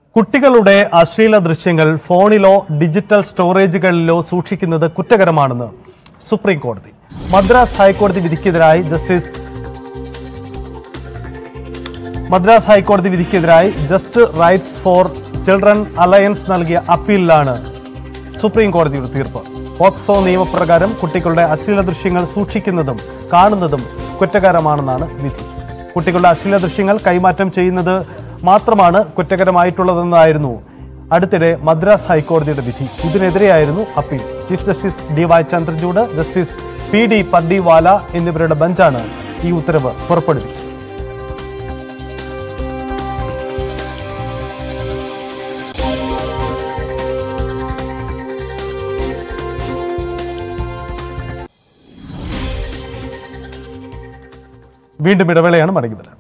കുട്ടികളുടെ അശ്ലീല ദൃശ്യങ്ങൾ ഫോണിലോ ഡിജിറ്റൽ സ്റ്റോറേജുകളിലോ സൂക്ഷിക്കുന്നത് കുറ്റകരമാണെന്ന് സുപ്രീം കോടതി മദ്രാസ് ഹൈക്കോടതി വിധിക്കെതിരായി ജസ്റ്റിസ് മദ്രാസ് ഹൈക്കോടതി വിധിക്കെതിരായി just rights for children alliance നൽകിയ അപ്പീലിലാണ് സുപ്രീം കോടതിയുടെ തീർപ്പ് പോക്സോ നിയമപ്രകാരം കുട്ടികളുടെ അശ്ലീല ദൃശ്യങ്ങൾ സൂക്ഷിക്കുന്നതും കാണുന്നതും കുറ്റകരമാണെന്നാണ് വിധി കുട്ടികളുടെ അശ്ലീല ദൃശ്യങ്ങൾ കൈമാറ്റം ചെയ്യുന്നത് മാത്രമാണ് കുറ്റകരമായിട്ടുള്ളതെന്നായിരുന്നു അടുത്തിടെ മദ്രാസ് ഹൈക്കോടതിയുടെ വിധി ഇതിനെതിരെയായിരുന്നു appeal chief justice D Y Chandrachud justice P D Pardiwala എന്നിവരുടെ ബെഞ്ചാണ് ഈ ഉത്തരവ് പുറപ്പെടുവിച്ചത് വീണ്ടും ഇടവേളയാണ് മടങ്ങി വരാം